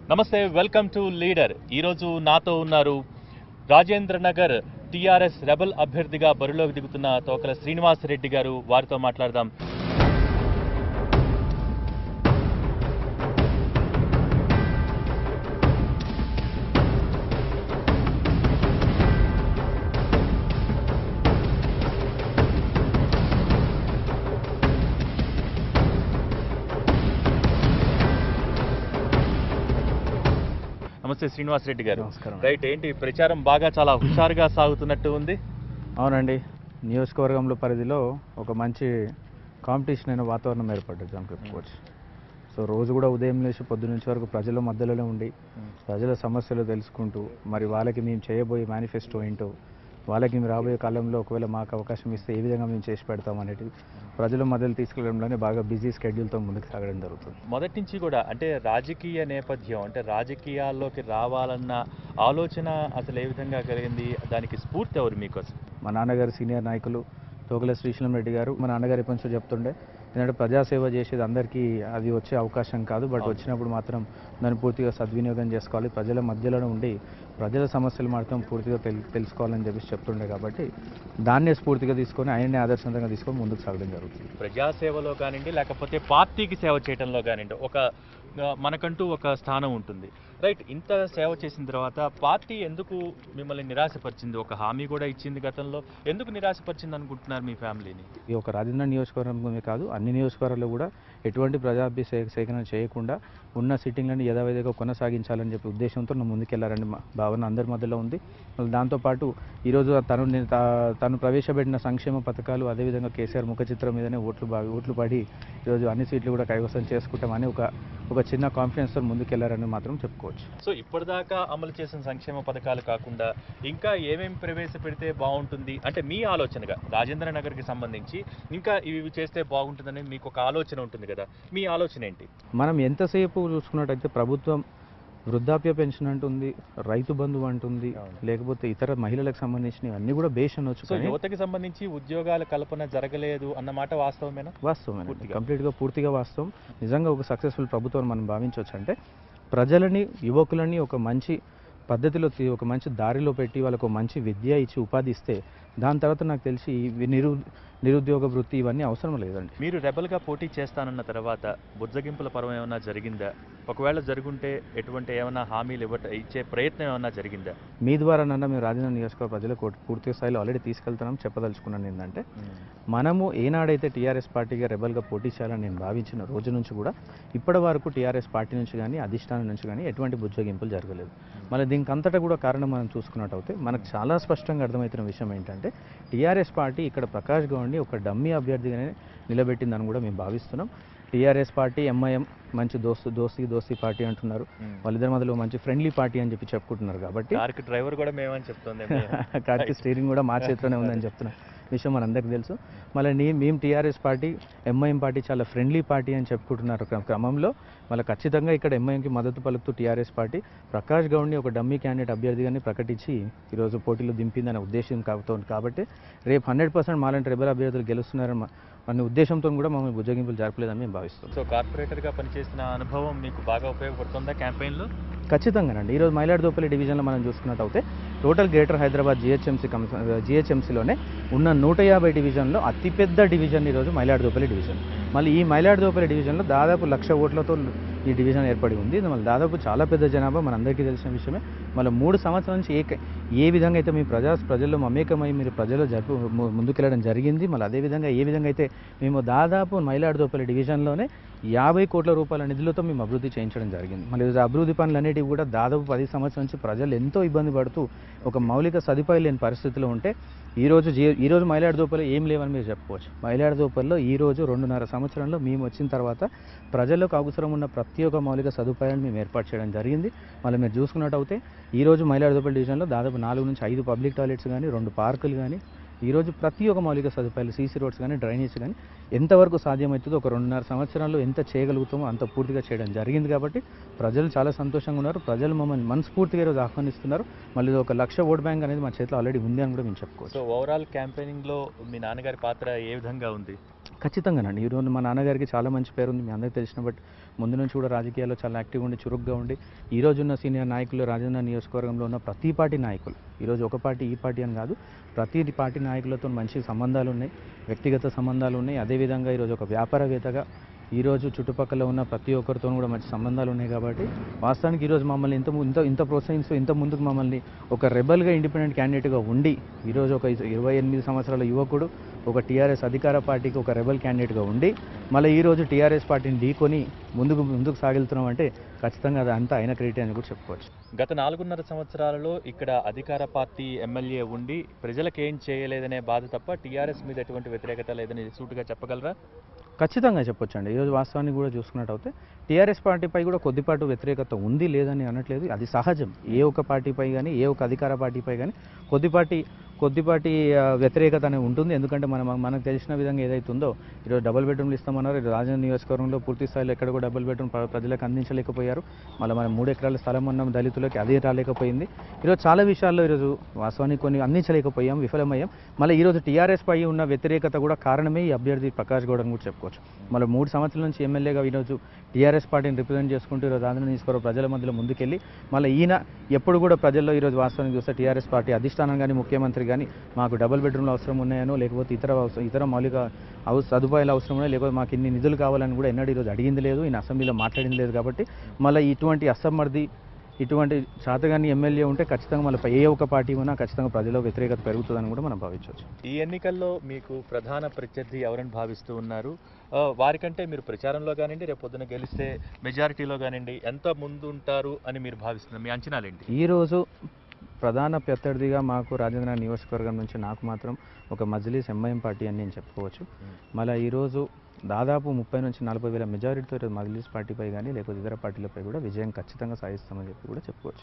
నమస్తే welcome to leader ఈరోజు నాతో ఉన్నారు రాజేంద్ర నగర్ టీఆర్ఎస్ రెబల్ అభ్యర్థిగా బరిలోకి దిగుతున్న తోకల శ్రీనివాస్ రెడ్డి గారు వారితో మాట్లాడదాం నమస్తే శ్రీనివాస్ రెడ్డి గారు నమస్కారం. రైట్ ఏంటి ప్రచారం బాగా చాలా హుషారుగా సాగుతున్నట్టు ఉంది అవునండి నియోజకవర్గంలో పరిధిలో ఒక మంచి కాంపిటీషన్ అయిన వాతావరణం ఏర్పడ్డది అని చెప్పుకోవచ్చు సో రోజు కూడా ఉదయం లేచి పొద్దు నుంచి వరకు ప్రజల మధ్యలోనే ఉండి ప్రజల సమస్యలు తెలుసుకుంటూ మరి వాళ్ళకి మేము చేయబోయే మేనిఫెస్టో ఏంటో వాళ్ళకి మేము రాబోయే కాలంలో ఒకవేళ మాకు అవకాశం ఇస్తే ఏ విధంగా మేము చేసి పెడతాం అనేది ప్రజల మధ్యలో తీసుకెళ్ళడంలోనే బాగా బిజీ స్కెడ్యూల్తో ముందుకు సాగడం జరుగుతుంది మొదటి నుంచి కూడా అంటే రాజకీయ నేపథ్యం అంటే రాజకీయాల్లోకి రావాలన్న ఆలోచన అసలు ఏ విధంగా కలిగింది దానికి స్ఫూర్తి ఎవరు మీకోసం మా నాన్నగారు సీనియర్ నాయకులు తోకల శ్రీశైలం రెడ్డి గారు మా నాన్నగారు ఎప్పటి నుంచో చెప్తుండే ఎందుకంటే ప్రజాసేవ చేసేది అందరికీ అది వచ్చే అవకాశం కాదు బట్ అవును. వచ్చినప్పుడు మాత్రం దాన్ని పూర్తిగా సద్వినియోగం చేసుకోవాలి ప్రజల మధ్యలోనే ఉండి ప్రజల సమస్యలు మాత్రం పూర్తిగా తెల్ తెలుసుకోవాలని చెప్పేసి చెప్తుండే కాబట్టి దాన్నే స్ఫూర్తిగా తీసుకొని ఆయన్ని ఆదర్శంతంగా తీసుకొని ముందుకు సాగడం జరుగుతుంది ప్రజాసేవలో కానివ్వండి లేకపోతే పార్టీకి సేవ చేయడంలో కానివ్వండి ఒక ఆ, మనకంటూ ఒక స్థానం ఉంటుంది రైట్ ఇంత సేవ చేసిన తర్వాత పార్టీ ఎందుకు మిమ్మల్ని నిరాశపరిచింది ఒక హామీ కూడా ఇచ్చింది గతంలో ఎందుకు నిరాశపరిచింది అనుకుంటున్నారు మీ ఫ్యామిలీని ఈ ఒక రాజేంద్ర నియోజకవర్గమే కాదు అన్ని నియోజకవర్గాల్లో కూడా ఎటువంటి ప్రజాభి సే సేకరణ చేయకుండా ఉన్న సిట్టింగ్లను యథావిధిగా కొనసాగించాలని చెప్పి ఉద్దేశంతో నువ్వు ముందుకెళ్లారని మా భావన అందరి మధ్యలో ఉంది మళ్ళీ దాంతోపాటు ఈరోజు తను నేను తా- తను ప్రవేశపెట్టిన సంక్షేమ పథకాలు అదేవిధంగా కేసీఆర్ ముఖ చిత్రం మీదనే ఓట్లు బాగా ఓట్లు పడి ఈరోజు అన్ని సీట్లు కూడా కైవసం చేసుకుంటామని ఒక ఒక చిన్న కాన్ఫిడెన్స్తో ముందుకెళ్లారని మాత్రం చెప్పుకోవచ్చు సో ఇప్పటిదాకా అమలు చేసిన సంక్షేమ పథకాలు కాకుండా ఇంకా ఏమేమి ప్రవేశపెడితే బాగుంటుంది అంటే మీ ఆలోచనగా రాజేంద్ర నగర్కి సంబంధించి ఇంకా ఇవి ఇవి చేస్తే బాగుంటుందని మీకు ఒక ఆలోచన ఉంటుంది కదా మీ ఆలోచన ఏంటి మనం ఎంతసేపు చూసుకున్నట్టయితే ప్రభుత్వం వృద్ధాప్య పెన్షన్ అంటుంది రైతు బంధు అంటుంది అవును. లేకపోతే ఇతర మహిళలకు సంబంధించినవి అన్నీ కూడా బేస్ అనొచ్చు సో కానీ యువతకి సంబంధించి ఉద్యోగాల కల్పన జరగలేదు అన్నమాట వాస్తవమేనా వాస్తవం పూర్తిగా. కంప్లీట్గా పూర్తిగా వాస్తవం నిజంగా ఒక సక్సెస్ఫుల్ ప్రభుత్వం మనం భావించవచ్చు అంటే ప్రజలని యువకులని ఒక మంచి పద్ధతిలో తీ- ఒక మంచి దారిలో పెట్టి వాళ్ళకు ఒక మంచి విద్య ఇచ్చి ఉపాధి ఇస్తే దాని తర్వాత నాకు తెలిసి ఈ నిరు నిరుద్యోగ వృత్తి ఇవన్నీ అవసరం లేదండి మీరు రెబల్గా పోటీ చేస్తానన్న తర్వాత బుజ్జగింపుల పర్వం ఏమైనా జరిగిందా ఒకవేళ జరుగుంటే ఎటువంటి ఏమైనా హామీలు ఇవ్వట ఇచ్చే ప్రయత్నం ఏమైనా జరిగిందా మీ ద్వారా నన్న మేము రాజధాని నియోజకవర్గ ప్రజలకు ఒకటి పూర్తి స్థాయిలో ఆల్రెడీ తీసుకెళ్తున్నాం చెప్పదలుచుకున్నాను ఏంటంటే మనము ఏనాడైతే టీఆర్ఎస్ పార్టీగా రెబల్గా పోటీ చేయాలని నేను భావించిన రోజు నుంచి కూడా ఇప్పటి వరకు టీఆర్ఎస్ పార్టీ నుంచి కానీ అధిష్టానం నుంచి కానీ ఎటువంటి బుజ్జగింపులు జరగలేదు మళ్ళీ దీనికి అంతటా కూడా కారణం మనం చూసుకున్నట్టయితే మనకు చాలా స్పష్టంగా అర్థమవుతున్న విషయం ఏంటంటే టీఆర్ఎస్ పార్టీ ఇక్కడ ప్రకాష్ గౌడ్ని ఒక డమ్మీ అభ్యర్థిగానే నిలబెట్టిందని కూడా మేము భావిస్తున్నాం టీఆర్ఎస్ పార్టీ ఎంఐఎం మంచి దోస్తు దోస్తీ దోస్తీ పార్టీ అంటున్నారు వాళ్ళిద్దరి మధ్యలో మంచి ఫ్రెండ్లీ పార్టీ అని చెప్పి చెప్పుకుంటున్నారు కాబట్టి కార్కి డ్రైవర్ కూడా మేమని చెప్తుంది కార్కి స్టీరింగ్ కూడా మా చేతిలోనే ఉందని చెప్తున్నా విషయం మనందరికీ తెలుసు మళ్ళీ నీ మేము టీఆర్ఎస్ పార్టీ ఎంఐఎం పార్టీ చాలా ఫ్రెండ్లీ పార్టీ అని చెప్పుకుంటున్నారు క్రమ- క్రమంలో మళ్ళీ ఖచ్చితంగా ఇక్కడ ఎంఐఎంకి మద్దతు పలుకుతూ టీఆర్ఎస్ పార్టీ ప్రకాష్ గౌడ్ని ఒక డమ్మీ క్యాండిడేట్ అభ్యర్థిగానే ప్రకటించి ఈరోజు పోటీలో దింపిందనే ఉద్దేశం కాబోతోంది కాబట్టి రేపు హండ్రెడ్ పర్సెంట్ మాలాంటి రెబల్ అభ్యర్థులు గెలుస్తున్నారని మా- అనే ఉద్దేశంతో కూడా మమ్మల్ని బుజ్జగింపులు జరపలేదని మేము భావిస్తున్నాం సో కార్పొరేటర్గా పనిచేసిన అనుభవం మీకు బాగా ఉపయోగపడుతుందా క్యాంపెయిన్లో ఖచ్చితంగానండి ఈరోజు మైలాడుదోపల్లి డివిజన్లో మనం చూసుకున్నట్టయితే టోటల్ గ్రేటర్ హైదరాబాద్ జిహెచ్ఎంసీ జిహెచ్ఎంసీలోనే ఉన్న నూట యాభై డివిజన్లో అతిపెద్ద డివిజన్ ఈరోజు మైలాడుదోపల్లి డివిజన్ మళ్ళీ ఈ మైలాడుదోపల్లి డివిజన్లో దాదాపు లక్ష ఓట్లతో ఈ డివిజన్ ఏర్పడి ఉంది ఇది మళ్ళీ దాదాపు చాలా పెద్ద జనాభా మనందరికీ తెలిసిన విషయమే మళ్ళీ మూడు సంవత్సరాల నుంచి ఏ ఏ విధంగా అయితే మీ ప్రజా ప్రజల్లో మమేకమై మీరు ప్రజల్లో జరుపు ము- ముందుకెళ్ళడం జరిగింది మళ్ళీ అదేవిధంగా ఏ విధంగా అయితే మేము దాదాపు మైలాడుదోపల్లి డివిజన్లోనే యాభై కోట్ల రూపాయల నిధులతో మేము అభివృద్ధి చేయించడం జరిగింది మళ్ళీ ఈ అభివృద్ధి పనులన్నిటివి కూడా దాదాపు పది సంవత్సరాల నుంచి ప్రజలు ఎంతో ఇబ్బంది పడుతూ ఒక మౌలిక సదుపాయం లేని పరిస్థితిలో ఉంటే ఈ రోజు జీ ఈ రోజు మైలాడుదోపల్లో ఏం లేవని మీరు చెప్పుకోవచ్చు మైలాడుదోపల్లో ఈ రోజు రెండున్నర సంవత్సరంలో మేము వచ్చిన తర్వాత ప్రజలకు అవసరం ఉన్న ప్రతి ఒక్క మౌలిక సదుపాయాలను మేము ఏర్పాటు చేయడం జరిగింది మళ్ళీ మీరు చూసుకున్నట్టయితే ఈ రోజు మైలాడుదోపల్లి డివిజన్లో దాదాపు నాలుగు నుంచి ఐదు పబ్లిక్ టాయిలెట్స్ కానీ రెండు పార్కులు కానీ ఈరోజు ప్రతి ఒక్క మౌలిక సదుపాయాలు సీసీ రోడ్స్ కానీ డ్రైనేజ్ కానీ ఎంతవరకు సాధ్యమవుతుందో ఒక రెండున్నర సంవత్సరాల్లో ఎంత చేయగలుగుతామో అంత పూర్తిగా చేయడం జరిగింది కాబట్టి ప్రజలు చాలా సంతోషంగా ఉన్నారు ప్రజలు మమ్మల్ని మనస్ఫూర్తిగా ఈరోజు ఆహ్వానిస్తున్నారు మళ్ళీ ఇది ఒక లక్ష ఓట్ బ్యాంక్ అనేది మా చేతిలో ఆల్రెడీ ఉంది అని కూడా మేము చెప్పుకోవచ్చు సో ఓవరాల్ క్యాంపెయినింగ్లో మీ నాన్నగారి పాత్ర ఏ విధంగా ఉంది ఖచ్చితంగానండి ఈరోజు మా నాన్నగారికి చాలా మంచి పేరు ఉంది మీ అందరికీ తెలిసిన బట్ ముందు నుంచి కూడా రాజకీయాల్లో చాలా యాక్టివ్గా ఉండి చురుగ్గా ఉండి ఈ రోజు ఉన్న సీనియర్ నాయకులు రాజేంద్ర నియోజకవర్గంలో ఉన్న ప్రతి పార్టీ నాయకులు ఈరోజు ఒక పార్టీ ఈ పార్టీ అని కాదు ప్రతి పార్టీ నాయకులతో మంచి సంబంధాలు ఉన్నాయి వ్యక్తిగత సంబంధాలు ఉన్నాయి అదేవిధంగా ఈరోజు ఒక వ్యాపారవేత్తగా ఈరోజు చుట్టుపక్కల ఉన్న ప్రతి ఒక్కరితో కూడా మంచి సంబంధాలు ఉన్నాయి కాబట్టి వాస్తవానికి ఈరోజు మమ్మల్ని ఇంత ము- ఇంత ఇంత ప్రోత్సహిస్తూ ఇంత ముందుకు మమ్మల్ని ఒక రెబల్గా ఇండిపెండెంట్ క్యాండిడేట్గా ఉండి ఈరోజు ఒక ఇరవై ఎనిమిది సంవత్సరాల యువకుడు ఒక టీఆర్ఎస్ అధికార పార్టీకి ఒక రెబల్ క్యాండిడేట్గా ఉండి మళ్ళీ ఈరోజు టీఆర్ఎస్ పార్టీని ఢీకొని ముందుకు ముందుకు సాగిస్తున్నాం అంటే ఖచ్చితంగా అది అంతా ఆయన క్రెడిట్ అని కూడా చెప్పుకోవచ్చు గత నాలుగున్నర సంవత్సరాలలో ఇక్కడ అధికార పార్టీ ఎమ్మెల్యే ఉండి ప్రజలకు ఏం చేయలేదనే బాధ తప్ప టీఆర్ఎస్ మీద ఎటువంటి వ్యతిరేకత లేదని సూటుగా చెప్పగలరా ఖచ్చితంగా చెప్పొచ్చండి ఈరోజు వాస్తవానికి కూడా చూసుకున్నట్టయితే టీఆర్ఎస్ పార్టీపై కూడా కొద్దిపాటు వ్యతిరేకత ఉంది లేదని అనట్లేదు అది సహజం ఏ ఒక్క పార్టీపై కానీ ఏ ఒక్క అధికార పార్టీపై కానీ కొద్దిపాటి కొద్దిపాటి ఆ, వ్యతిరేకత అనేది ఉంటుంది ఎందుకంటే మనం మనకు తెలిసిన విధంగా ఏదైతే ఉందో ఈరోజు డబుల్ బెడ్రూమ్లు ఇస్తామన్నారు ఈరోజు రాజధాని నియోజకవర్గంలో పూర్తి స్థాయిలో ఎక్కడ కూడా డబుల్ బెడ్రూమ్ ప్ర- ప్రజలకు అందించలేకపోయారు మళ్ళీ మనం మూడు ఎకరాల స్థలం ఉన్న దళితులకి అదే రాలేకపోయింది ఈరోజు చాలా విషయాల్లో ఈరోజు వాస్తవానికి కొన్ని అందించలేకపోయాం విఫలమయ్యాం మళ్ళీ ఈరోజు టీఆర్ఎస్ పై ఉన్న వ్యతిరేకత కూడా కారణమే ఈ అభ్యర్థి ప్రకాష్ గౌడ్ అని కూడా చెప్పుకోవచ్చు మళ్ళీ మూడు సంవత్సరాల నుంచి ఎమ్మెల్యేగా ఈరోజు టీఆర్ఎస్ పార్టీని రిప్రజెంట్ చేసుకుంటూ ఈరోజు ఆంధ్ర నియోజకవర్గ ప్రజల మధ్యలో ముందుకెళ్ళి మళ్ళీ ఈయన ఎప్పుడు కూడా ప్రజల్లో ఈరోజు వాస్తవానికి చూస్తే టీఆర్ఎస్ పార్టీ అధిష్టానం కానీ ముఖ్యమంత్రి కానీ మాకు డబుల్ బెడ్రూమ్లు అవసరం ఉన్నాయనో లేకపోతే ఇతర అవసరం ఇతర మౌలిక అవ సదుపాయాలు అవసరం ఉన్నాయో లేకపోతే మాకు ఇన్ని నిధులు కావాలని కూడా ఎన్నడూ ఈరోజు అడిగింది లేదు ఈయన అసెంబ్లీలో మాట్లాడింది లేదు కాబట్టి మళ్ళీ ఇటువంటి అసమ్మర్ది ఇటువంటి శాతగాని ఎమ్మెల్యే ఉంటే ఖచ్చితంగా మళ్ళీ ఏ ఒక్క పార్టీ ఉన్నా ఖచ్చితంగా ప్రజల్లో వ్యతిరేకత పెరుగుతుందని కూడా మనం భావించవచ్చు ఈ ఎన్నికల్లో మీకు ప్రధాన ప్రత్యర్థి ఎవరని భావిస్తూ ఉన్నారు ఆ, వారికంటే మీరు ప్రచారంలో కానివ్వండి రేపు పొద్దున గెలిస్తే మెజారిటీలో కానివ్వండి ఎంత ముందు ఉంటారు అని మీరు భావిస్తున్నారు మీ అంచనాలేంటి ఈరోజు ప్రధాన ప్రత్యర్థిగా మాకు రాజేంద్ర నియోజకవర్గం నుంచి నాకు మాత్రం ఒక మజ్లిస్ ఎంఐఎం పార్టీ అని నేను చెప్పుకోవచ్చు మళ్ళీ ఈరోజు దాదాపు ముప్పై నుంచి నలభై వేల మెజారిటీతో ఈరోజు మజ్లిస్ పార్టీపై కానీ లేకపోతే ఇతర పార్టీలపై కూడా విజయం ఖచ్చితంగా సాధిస్తామని చెప్పి కూడా చెప్పుకోవచ్చు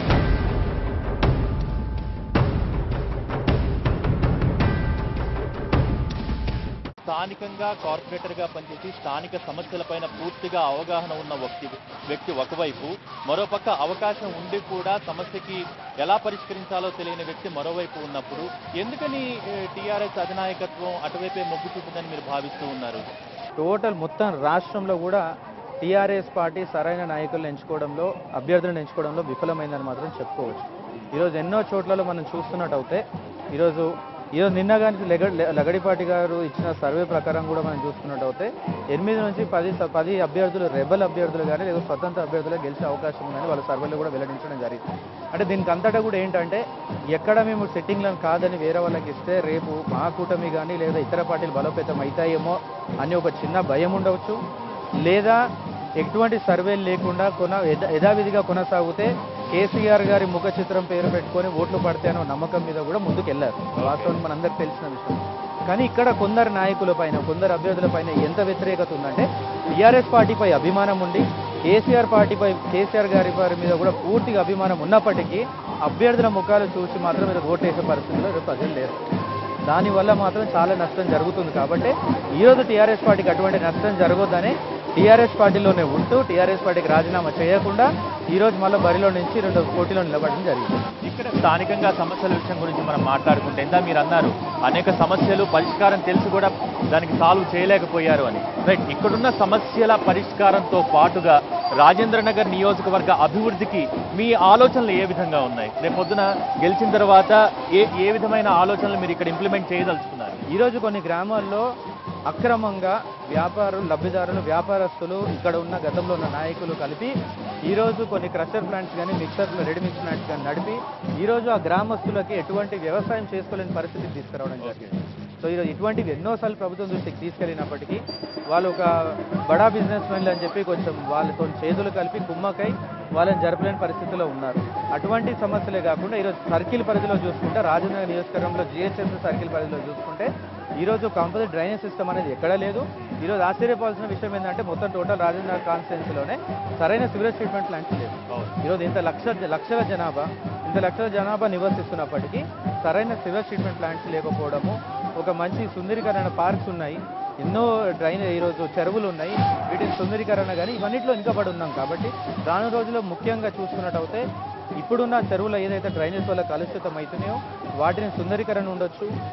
స్థానికంగా కార్పొరేటర్గా పనిచేసి స్థానిక సమస్యలపైన పూర్తిగా అవగాహన ఉన్న వ్యక్తి వ్యక్తి ఒకవైపు మరోపక్క అవకాశం ఉండి కూడా సమస్యకి ఎలా పరిష్కరించాలో తెలియని వ్యక్తి మరోవైపు ఉన్నప్పుడు ఎందుకని టీఆర్ఎస్ అధినాయకత్వం అటువైపే మొగ్గు చూపుతుందని మీరు భావిస్తూ ఉన్నారు టోటల్ మొత్తం రాష్ట్రంలో కూడా టీఆర్ఎస్ పార్టీ సరైన నాయకులను ఎంచుకోవడంలో అభ్యర్థులను ఎంచుకోవడంలో విఫలమైందని మాత్రం చెప్పుకోవచ్చు ఈరోజు ఎన్నో చోట్లలో మనం చూస్తున్నట్టయితే ఈరోజు ఈరోజు నిన్న కానీ లెగ లగడిపాటి గారు ఇచ్చిన సర్వే ప్రకారం కూడా మనం చూసుకున్నట్టయితే ఎనిమిది నుంచి పది స- పది అభ్యర్థులు రెబల్ అభ్యర్థులు కానీ లేదా స్వతంత్ర అభ్యర్థులు గెలిచే అవకాశం ఉందని వాళ్ళ సర్వేలో కూడా వెల్లడించడం జరిగింది అంటే దీనికి అంతటా కూడా ఏంటంటే ఎక్కడ మేము సెట్టింగ్లను కాదని వేరే వాళ్ళకి ఇస్తే రేపు మా కూటమి కానీ లేదా ఇతర పార్టీలు బలోపేతం అవుతాయేమో అని ఒక చిన్న భయం ఉండవచ్చు లేదా ఎటువంటి సర్వేలు లేకుండా కొన యథ- యథావిధిగా కొనసాగితే కేసీఆర్ గారి ముఖ చిత్రం పేరు పెట్టుకొని ఓట్లు పడితే అనే నమ్మకం మీద కూడా ముందుకు వెళ్ళారు వాస్తవం మనందరికి తెలిసిన విషయం కానీ ఇక్కడ కొందరు నాయకుల పైన కొందరు అభ్యర్థుల పైన ఎంత వ్యతిరేకత ఉందంటే టీఆర్ఎస్ పార్టీపై అభిమానం ఉండి కేసీఆర్ పార్టీపై కేసీఆర్ గారి వారి మీద కూడా పూర్తిగా అభిమానం ఉన్నప్పటికీ అభ్యర్థుల ముఖాలు చూసి మాత్రం మీరు ఓటేసే పరిస్థితిలో ఈరోజు ప్రజలు లేరు దానివల్ల మాత్రం చాలా నష్టం జరుగుతుంది కాబట్టి ఈరోజు టీఆర్ఎస్ పార్టీకి అటువంటి నష్టం జరగొద్దని టీఆర్ఎస్ పార్టీలోనే ఉంటూ టీఆర్ఎస్ పార్టీకి రాజీనామా చేయకుండా ఈరోజు మళ్ళీ బరిలో నుంచి రెండు పోటీలో నిలబడడం జరిగింది ఇక్కడ స్థానికంగా సమస్యల విషయం గురించి మనం మాట్లాడుకుంటే ఇందా మీరు అన్నారు అనేక సమస్యలు పరిష్కారం తెలిసి కూడా దానికి సాల్వ్ చేయలేకపోయారు అని రైట్ ఇక్కడున్న సమస్యల పరిష్కారంతో పాటుగా రాజేంద్ర నగర్ నియోజకవర్గ అభివృద్ధికి మీ ఆలోచనలు ఏ విధంగా ఉన్నాయి రేపు పొద్దున గెలిచిన తర్వాత ఏ ఏ విధమైన ఆలోచనలు మీరు ఇక్కడ ఇంప్లిమెంట్ చేయదలుచుకున్నారు ఈరోజు కొన్ని గ్రామాల్లో అక్రమంగా వ్యాపారులు లబ్ధిదారులు వ్యాపారస్తులు ఇక్కడ ఉన్న గతంలో ఉన్న నాయకులు కలిపి ఈరోజు కొన్ని క్రషర్ ప్లాంట్స్ కానీ మిక్సర్ రెడీ మిక్స్ ప్లాంట్స్ కానీ నడిపి ఈరోజు ఆ గ్రామస్తులకి ఎటువంటి వ్యవసాయం చేసుకోలేని పరిస్థితికి తీసుకురావడం జరిగింది సో ఈరోజు ఇటువంటివి ఎన్నోసార్లు ప్రభుత్వం దృష్టికి తీసుకెళ్ళినప్పటికీ వాళ్ళు ఒక బడా బిజినెస్ మెన్లు అని చెప్పి కొంచెం వాళ్ళతో చేతులు కలిపి కుమ్మకై వాళ్ళని జరపలేని పరిస్థితిలో ఉన్నారు అటువంటి సమస్యలే కాకుండా ఈరోజు సర్కిల్ పరిధిలో చూసుకుంటే రాజేంద్ర నియోజకవర్గంలో జిహెచ్ఎంసీ సర్కిల్ పరిధిలో చూసుకుంటే ఈరోజు కాంపోజిట్ డ్రైనేజ్ సిస్టమ్ అనేది ఎక్కడా లేదు ఈరోజు ఆశ్చర్యపోవాల్సిన విషయం ఏంటంటే మొత్తం టోటల్ రాజేంద్ర కాన్స్టిట్యున్సీలోనే సరైన సివరేజ్ ట్రీట్మెంట్ ప్లాంట్స్ లేవు ఈరోజు ఇంత లక్ష లక్షల జనాభా ఇంత లక్షల జనాభా నివసిస్తున్నప్పటికీ సరైన సివరేజ్ ట్రీట్మెంట్ ప్లాంట్స్ లేకపోవడము ఒక మంచి సుందరీకరణ పార్క్స్ ఉన్నాయి ఎన్నో డ్రైన్ ఈరోజు చెరువులు ఉన్నాయి వీటిని సుందరీకరణ కానీ ఇవన్నిట్లో ఇంకా పడి ఉన్నాం కాబట్టి రాను రోజుల్లో ముఖ్యంగా చూసుకున్నట్టయితే ఇప్పుడున్న చెరువులు ఏదైతే డ్రైనేజ్ వల్ల కలుషితం అవుతున్నాయో వాటిని సుందరీకరణ ఉండొచ్చు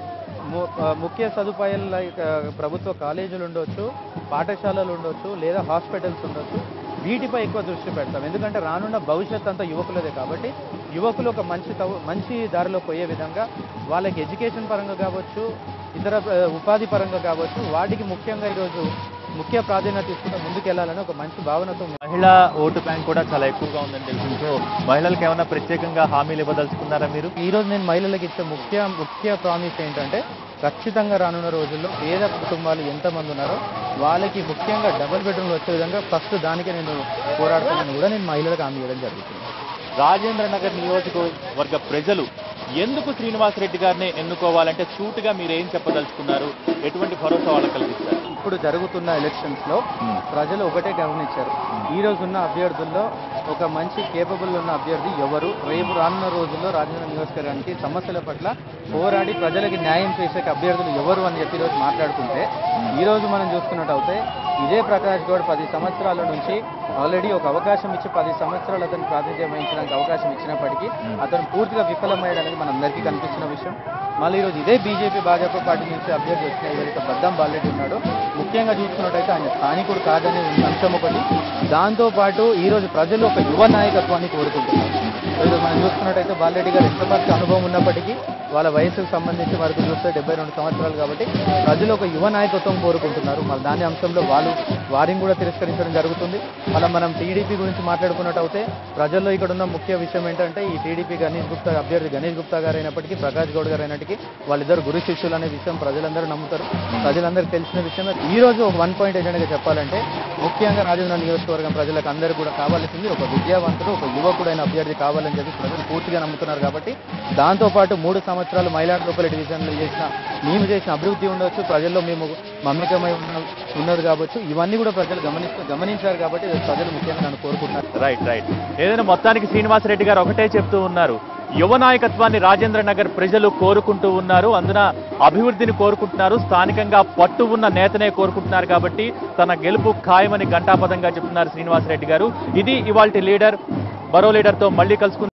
ము- ఆ, ముఖ్య సదుపాయాలు లైక్ ఆ, ప్రభుత్వ కాలేజీలు ఉండొచ్చు పాఠశాలలు ఉండొచ్చు లేదా హాస్పిటల్స్ ఉండొచ్చు వీటిపై ఎక్కువ దృష్టి పెడతాం ఎందుకంటే రానున్న భవిష్యత్ అంతా యువకులదే కాబట్టి యువకులు ఒక మంచి తవ- మంచి దారిలో పోయే విధంగా వాళ్ళకి ఎడ్యుకేషన్ పరంగా కావచ్చు ఇతర ఆ, ఉపాధి పరంగా కావచ్చు వాటికి ముఖ్యంగా ఈరోజు ముఖ్య ప్రాధాన్యత తీసుకుంటూ ముందుకెళ్లాలని ఒక మంచి భావనతో మహిళా ఓటు బ్యాంక్ కూడా చాలా ఎక్కువగా ఉందని తెలిసింది సో మహిళలకు ఏమైనా ప్రత్యేకంగా హామీలు ఇవ్వదలుచుకున్నారా మీరు ఈ రోజు నేను మహిళలకు ఇచ్చే ముఖ్య ముఖ్య ప్రామిస్ ఏంటంటే ఖచ్చితంగా రానున్న రోజుల్లో పేద కుటుంబాలు ఎంతమంది ఉన్నారో వాళ్ళకి ముఖ్యంగా డబుల్ బెడ్రూమ్ వచ్చే విధంగా ఫస్ట్ దానికే నేను పోరాడుతానని కూడా నేను మహిళలకు హామీ ఇవ్వడం జరుగుతుంది రాజేంద్ర నగర్ నియోజకవర్గ ప్రజలు ఎందుకు శ్రీనివాసరెడ్డి గారిని ఎన్నుకోవాలంటే సూటుగా మీరు ఏం చెప్పదలుచుకున్నారు ఎటువంటి భరోసా వాళ్ళకి కల్పిస్తారు ఇప్పుడు జరుగుతున్న ఎలక్షన్స్ లో ప్రజలు ఒకటే గమనించారు ఈ రోజు ఉన్న అభ్యర్థుల్లో ఒక మంచి కేపబుల్ ఉన్న అభ్యర్థి ఎవరు రేపు రానున్న రోజుల్లో రాజేంద్ర నియోజకవర్గానికి సమస్యల పట్ల పోరాడి ప్రజలకి న్యాయం చేసే అభ్యర్థులు ఎవరు అని చెప్పి ఈరోజు మాట్లాడుకుంటే ఈ రోజు మనం చూసుకున్నట్టయితే ఇదే ప్రకాష్ గౌడ్ పది సంవత్సరాల నుంచి ఆల్రెడీ ఒక అవకాశం ఇచ్చి పది సంవత్సరాలు అతను ప్రాతినిధ్యం వహించడానికి అవకాశం ఇచ్చినప్పటికీ అతను పూర్తిగా విఫలమయ్యాడనేది మనందరికీ కనిపించిన విషయం మళ్ళీ ఈరోజు ఇదే బీజేపీ భాజపా పార్టీ నుంచి అభ్యర్థి వచ్చిన ఏదైతే బద్దం బాలరెడ్డి ఉన్నాడో ముఖ్యంగా చూసుకున్నట్టయితే ఆయన స్థానికుడు కాదనే అంశం ఒకటి దాంతోపాటు ఈరోజు ప్రజలు ఒక యువ నాయకత్వాన్ని కోరుకుంటున్నారు ఈరోజు మనం చూసుకున్నట్టయితే బాలరెడ్డి గారు ఎంత మంచి అనుభవం ఉన్నప్పటికీ వాళ్ళ వయసుకు సంబంధించి వరకు చూస్తే డెబ్బై రెండు సంవత్సరాలు కాబట్టి ప్రజలు ఒక యువ నాయకత్వం కోరుకుంటున్నారు మరి దాని అంశంలో వాళ్ళు వారిని కూడా తిరస్కరించడం జరుగుతుంది మళ్ళీ మనం టీడీపీ గురించి మాట్లాడుకున్నట్టయితే ప్రజల్లో ఇక్కడ ఉన్న ముఖ్య విషయం ఏంటంటే ఈ టీడీపీ గణేష్ గుప్తా అభ్యర్థి గణేష్ గుప్తా గారు అయినప్పటికీ ప్రకాష్ గౌడ్ గారు అయినప్పటికీ వాళ్ళిద్దరు గురు శిష్యులు అనే విషయం ప్రజలందరూ నమ్ముతారు ప్రజలందరికీ తెలిసిన విషయమే ఈ రోజు ఒక వన్ పాయింట్ ఏజెంట్గా చెప్పాలంటే ముఖ్యంగా రాజేంద్ర నియోజకవర్గం ప్రజలకు అందరూ కూడా కావాల్సింది ఒక విద్యావంతుడు ఒక యువకుడైన అభ్యర్థి కావాలని చెప్పి ప్రజలు పూర్తిగా నమ్ముతున్నారు కాబట్టి దాంతోపాటు మూడు సంవత్సరాలు మైలాడుపల్లి డివిజన్లో చేసిన మేము చేసిన అభివృద్ధి ఉండొచ్చు ప్రజల్లో మేము మమేకమై ఉన్న ఉన్నది కావచ్చు ఇవన్నీ కూడా ప్రజలు గమనిస్తూ గమనించారు కాబట్టి ప్రజలు ముఖ్యంగా నన్ను కోరుకుంటున్నారు రైట్ రైట్ ఏదైనా మొత్తానికి శ్రీనివాసరెడ్డి గారు ఒకటే చెప్తూ ఉన్నారు యువ నాయకత్వాన్ని రాజేంద్ర నగర్ ప్రజలు కోరుకుంటూ ఉన్నారు అందున అభివృద్ధిని కోరుకుంటున్నారు స్థానికంగా పట్టు ఉన్న నేతనే కోరుకుంటున్నారు కాబట్టి తన గెలుపు ఖాయమని ఘంటాపదంగా చెప్తున్నారు శ్రీనివాసరెడ్డి గారు ఇది ఇవాల్టి లీడర్ మరో లీడర్తో మళ్ళీ కలుసుకుందాం